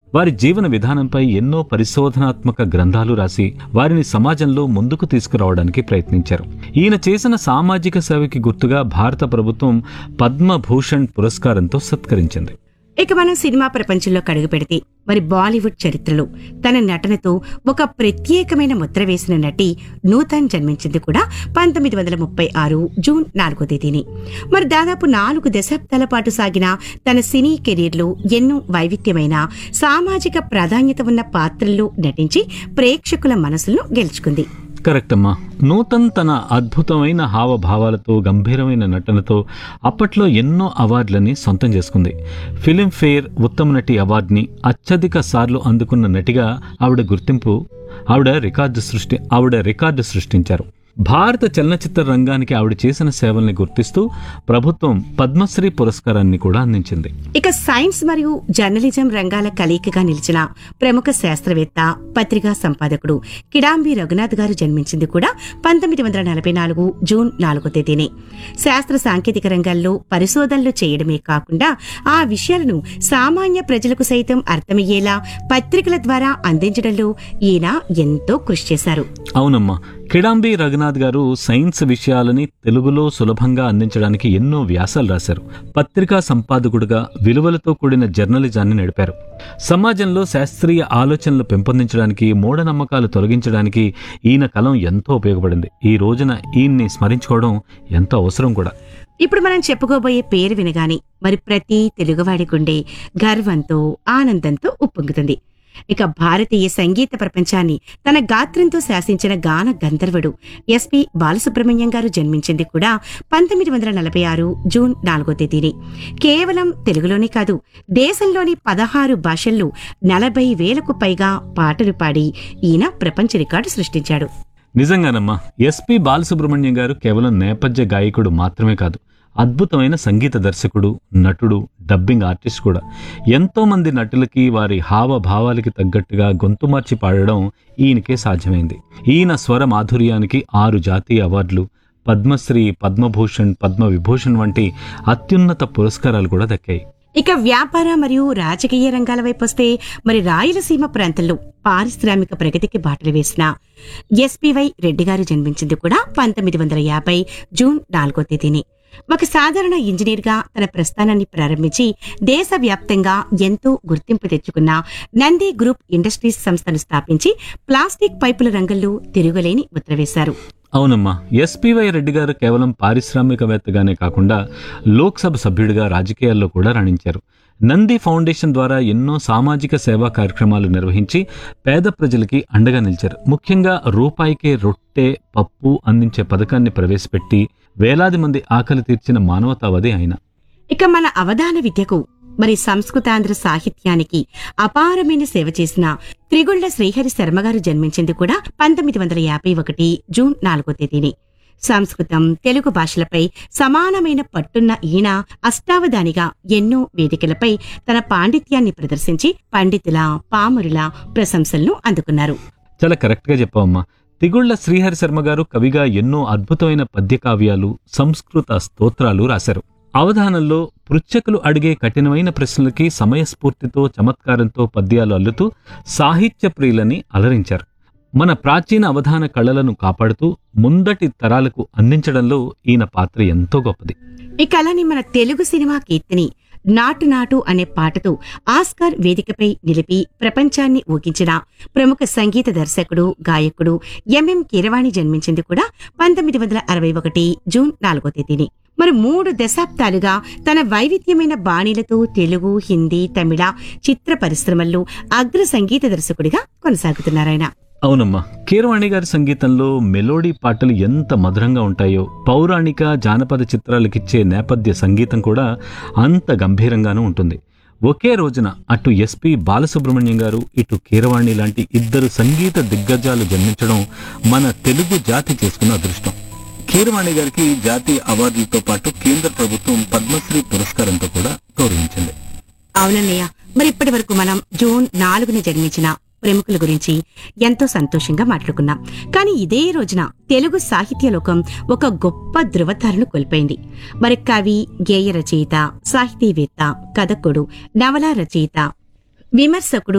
వారి జీవన విధానంపై ఎన్నో పరిశోధనాత్మక గ్రంథాలు రాసి వారిని సమాజంలో ముందుకు తీసుకురావడానికి ప్రయత్నించారు ఈయన చేసిన సామాజిక సేవకి గుర్తుగా భారత ప్రభుత్వం పద్మభూషణ్ పురస్కారంతో సత్కరించింది ఇక మనం సినిమా ప్రపంచంలో కడుగు పెడితే మరి బాలీవుడ్ చరిత్రలో తన నటనతో ఒక ప్రత్యేకమైన ముద్ర వేసిన నటి నూతన్ జన్మించింది కూడా పంతొమ్మిది వందల ముప్పై ఆరు జూన్ నాలుగో తేదీని మరి దాదాపు నాలుగు దశాబ్దాల పాటు సాగిన తన సినీ కెరీర్లో ఎన్నో వైవిధ్యమైన సామాజిక ప్రాధాన్యత ఉన్న పాత్రల్లో నటించి ప్రేక్షకుల మనసులను గెలుచుకుంది కరెక్ట్ అమ్మా నూతన్ తన అద్భుతమైన హావభావాలతో గంభీరమైన నటనతో అప్పట్లో ఎన్నో అవార్డులని సొంతం చేసుకుంది ఫిలింఫేర్ ఉత్తమ నటి అవార్డుని అత్యధిక సార్లు అందుకున్న నటిగా ఆవిడ గుర్తింపు ఆవిడ రికార్డు సృష్టి ఆవిడ రికార్డు సృష్టించారు భారత చలనచిత్ర రంగానికి ఆవిడ చేసిన సేవల్ని గుర్తిస్తూ ప్రభుత్వం పద్మశ్రీ పురస్కారాన్ని కూడా అందించింది ఇక సైన్స్ మరియు జర్నలిజం రంగాల కలయికగా నిలిచిన ప్రముఖ శాస్త్రవేత్త పత్రికా సంపాదకుడు కిడాంబి రఘునాథ్ గారు జన్మించింది కూడా పంతొమ్మిది వందల నలభై నాలుగు జూన్ నాలుగో తేదీనే శాస్త్ర సాంకేతిక రంగాల్లో పరిశోధనలు చేయడమే కాకుండా ఆ విషయాలను సామాన్య ప్రజలకు సైతం అర్థమయ్యేలా పత్రికల ద్వారా అందించడంలో ఈయన ఎంతో కృషి చేశారు అవునమ్మా కిడాంబి రఘునాథ్ గారు సైన్స్ విషయాలని తెలుగులో సులభంగా అందించడానికి ఎన్నో వ్యాసాలు రాశారు పత్రికా సంపాదకుడుగా విలువలతో కూడిన జర్నలిజాన్ని నడిపారు సమాజంలో శాస్త్రీయ ఆలోచనలు పెంపొందించడానికి మూఢనమ్మకాలు తొలగించడానికి ఈయన కలం ఎంతో ఉపయోగపడింది ఈ రోజున ఈయన్ని స్మరించుకోవడం ఎంతో అవసరం కూడా ఇప్పుడు మనం చెప్పుకోబోయే పేరు వినగానే మరి ప్రతి తెలుగువాడి గుండె గర్వంతో ఆనందంతో ఉప్పొంగుతుంది ఇక భారతీయ సంగీత ప్రపంచాన్ని తన గాత్రంతో శాసించిన గాన గంధర్వుడు ఎస్పి బాలసుబ్రహ్మణ్యం గారు జన్మించింది కూడా పంతొమ్మిది వందల నలభై ఆరు జూన్ నాలుగో తేదీని కేవలం తెలుగులోనే కాదు దేశంలోని పదహారు భాషల్లో నలభై వేలకు పైగా పాటలు పాడి ఈయన ప్రపంచ రికార్డు సృష్టించాడు నిజంగానమ్మా ఎస్పి బాలసుబ్రహ్మణ్యం గారు కేవలం నేపథ్య గాయకుడు మాత్రమే కాదు అద్భుతమైన సంగీత దర్శకుడు నటుడు డబ్బింగ్ ఆర్టిస్ట్ కూడా ఎంతో మంది నటులకి వారి హావభావాలకి తగ్గట్టుగా గొంతు మార్చి పాడడం ఈయనకే సాధ్యమైంది ఈయన స్వర మాధుర్యానికి ఆరు జాతీయ అవార్డులు పద్మశ్రీ పద్మభూషణ్ పద్మవిభూషణ్ వంటి అత్యున్నత పురస్కారాలు కూడా దక్కాయి ఇక వ్యాపార మరియు రాజకీయ రంగాల వైపు వస్తే మరి రాయలసీమ ప్రాంతంలో పారిశ్రామిక ప్రగతికి బాటలు వేసిన ఎస్పీవై రెడ్డి గారు జన్మించింది కూడా పంతొమ్మిది వందల యాభై జూన్ నాలుగో తేదీని ఒక సాధారణ ఇంజనీర్ గా తన ప్రస్థానాన్ని ప్రారంభించి దేశవ్యాప్తంగా ఎంతో గుర్తింపు తెచ్చుకున్న నంది గ్రూప్ ఇండస్ట్రీస్ సంస్థను స్థాపించి ప్లాస్టిక్ పైపుల రంగంలో తిరుగులేని ముద్ర వేశారు అవునమ్మా ఎస్పీవై రెడ్డి గారు కేవలం పారిశ్రామికవేత్తగానే కాకుండా లోక్సభ సభ్యుడిగా రాజకీయాల్లో కూడా రాణించారు నంది ఫౌండేషన్ ద్వారా ఎన్నో సామాజిక సేవా కార్యక్రమాలు నిర్వహించి పేద ప్రజలకి అండగా నిలిచారు ముఖ్యంగా రూపాయికే రొట్టె పప్పు అందించే పథకాన్ని ప్రవేశపెట్టి వేలాది మంది ఆకలి తీర్చిన మానవతావాది ఆయన ఇక మన అవధాన విద్యకు మరి సంస్కృతాంధ్ర సాహిత్యానికి అపారమైన సేవ చేసిన త్రిగుళ్ల శ్రీహరి శర్మ గారు జన్మించింది కూడా పంతొమ్మిది వందల యాభై ఒకటి జూన్ నాలుగో తేదీని సంస్కృతం తెలుగు భాషలపై సమానమైన పట్టున్న ఈయన అష్టావధానిగా ఎన్నో వేదికలపై తన పాండిత్యాన్ని ప్రదర్శించి పండితుల పామరుల ప్రశంసలను అందుకున్నారు చాలా కరెక్ట్గా చెప్పావమ్మా తిగుళ్ల శ్రీహరి శర్మ గారు కవిగా ఎన్నో అద్భుతమైన పద్య కావ్యాలు సంస్కృత స్తోత్రాలు రాశారు అవధానంలో పృచ్ఛకులు అడిగే కఠినమైన ప్రశ్నలకి సమయస్ఫూర్తితో చమత్కారంతో పద్యాలు అల్లుతూ సాహిత్య ప్రియులని అలరించారు మన ప్రాచీన అవధాన కళలను కాపాడుతూ ముందటి తరాలకు అందించడంలో ఈయన పాత్ర ఎంతో గొప్పది ఈ కళని మన తెలుగు సినిమా కీర్తిని నాటు నాటు అనే పాటతో ఆస్కార్ వేదికపై నిలిపి ప్రపంచాన్ని ఊగించిన ప్రముఖ సంగీత దర్శకుడు గాయకుడు ఎంఎం కీరవాణి జన్మించింది కూడా పంతొమ్మిది వందల అరవై ఒకటి జూన్ నాలుగో తేదీని మరి మూడు దశాబ్దాలుగా తన వైవిధ్యమైన బాణీలతో తెలుగు హిందీ తమిళ చిత్ర పరిశ్రమల్లో అగ్ర సంగీత దర్శకుడిగా కొనసాగుతున్నారాయన అవునమ్మా కీరవాణి గారి సంగీతంలో మెలోడీ పాటలు ఎంత మధురంగా ఉంటాయో పౌరాణిక జానపద చిత్రాలకిచ్చే నేపథ్య సంగీతం కూడా అంత గంభీరంగానూ ఉంటుంది ఒకే రోజున అటు ఎస్పి బాలసుబ్రహ్మణ్యం గారు ఇటు కీరవాణి లాంటి ఇద్దరు సంగీత దిగ్గజాలు జన్మించడం మన తెలుగు జాతి చేసుకున్న అదృష్టం కీరవాణి గారికి జాతీయ అవార్డులతో పాటు కేంద్ర ప్రభుత్వం పద్మశ్రీ పురస్కారంతో కూడా గౌరవించింది అవునన్నయ్య మరి ఇప్పటి వరకు మనం జూన్ నాలుగున జన్మించిన ప్రముఖుల గురించి ఎంతో సంతోషంగా మాట్లాడుకున్నాం కానీ ఇదే రోజున తెలుగు సాహిత్య లోకం ఒక గొప్ప ధృవతారను కోల్పోయింది మరి కవి గేయ రచయిత సాహితీవేత్త కథకుడు నవల రచయిత విమర్శకుడు